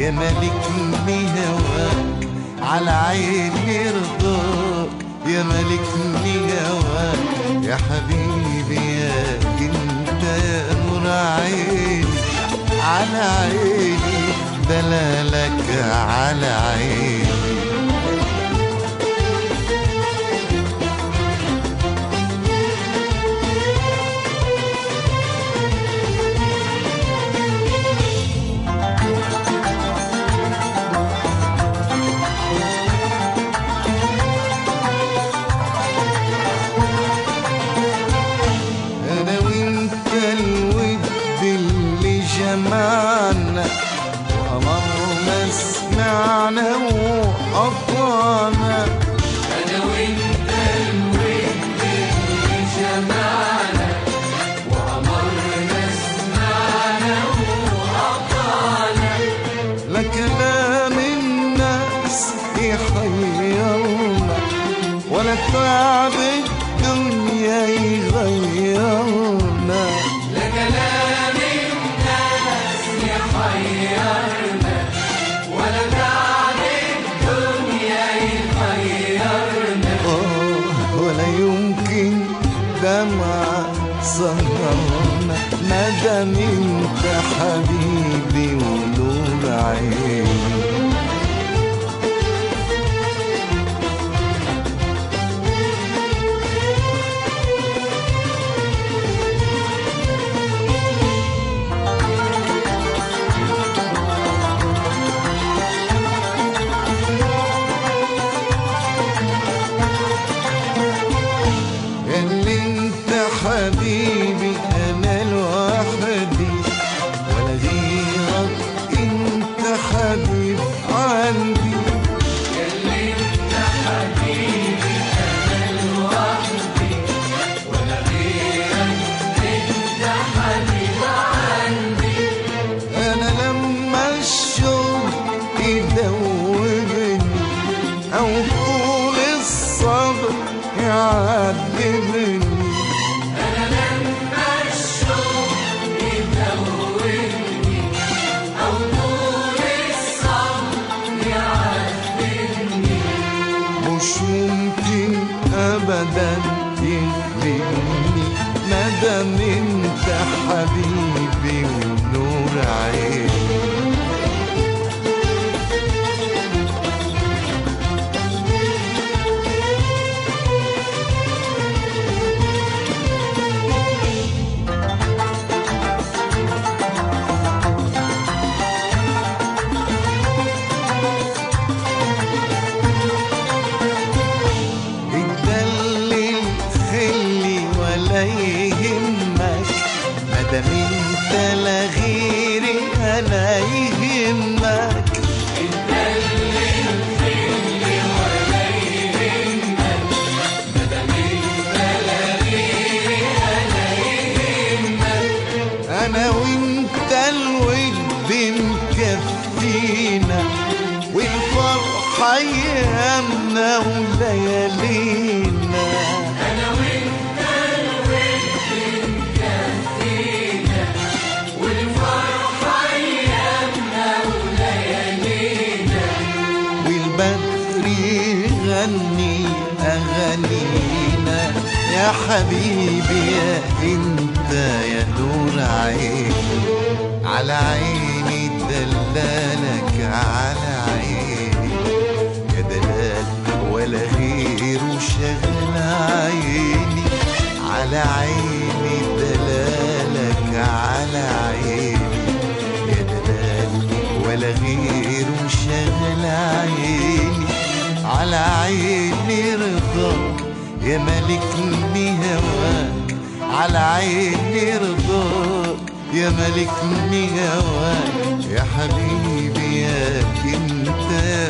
يا ملكني هواك على عيني رضاك يا ملكني هواك يا حبيبي يا انت يا نور عيني على عيني دلالك على عيني انا وانت الود اللي جمعنا وامر ما سمعنا وقطعنا أنا وأنت الود اللي جمعنا وأمرنا سمعنا وقطعنا لا كلام الناس يحيرنا ولا تعب الدنيا يغيرنا لا كلام الناس يحيرنا ولا تعب الدنيا يغيرنا آه ولا يمكن دمع سهرنا ما دام انت حبيبي ونور عيني اللي انت حبيبي انا لوحدي ولا غيرك انت حبيب عندي اللي انت حبيبي انا لوحدي ولا غيرك انت حبيب عندي انا لما الشوق يدوبني او طول الصبر يعذبني انا لما الشوق يدوبني او طول الصبر يعذبني مش ممكن ابدا يغلبني ما دام انت حبيبي ونور عيني اتدلل خلي ولا يهمك مادام انت لا غيري انا يهمك انا وانت الود مكفينا والفرحة ايامنا وليالينا انا وانت الود مكفينا والفرحه ايامنا وليالينا والبدر يغني أغانينا يا حبيبي يا انت يا نور عيني على عيني دلالك على عيني يا دلال ولا غيره شغل عيني على عيني دلالك على عيني يا دلال ولا غيره شغل عيني على عيني رضاك يا ملكني هواك على عيني رضاك يا ملكني هواك يا حبيبي يا انت يا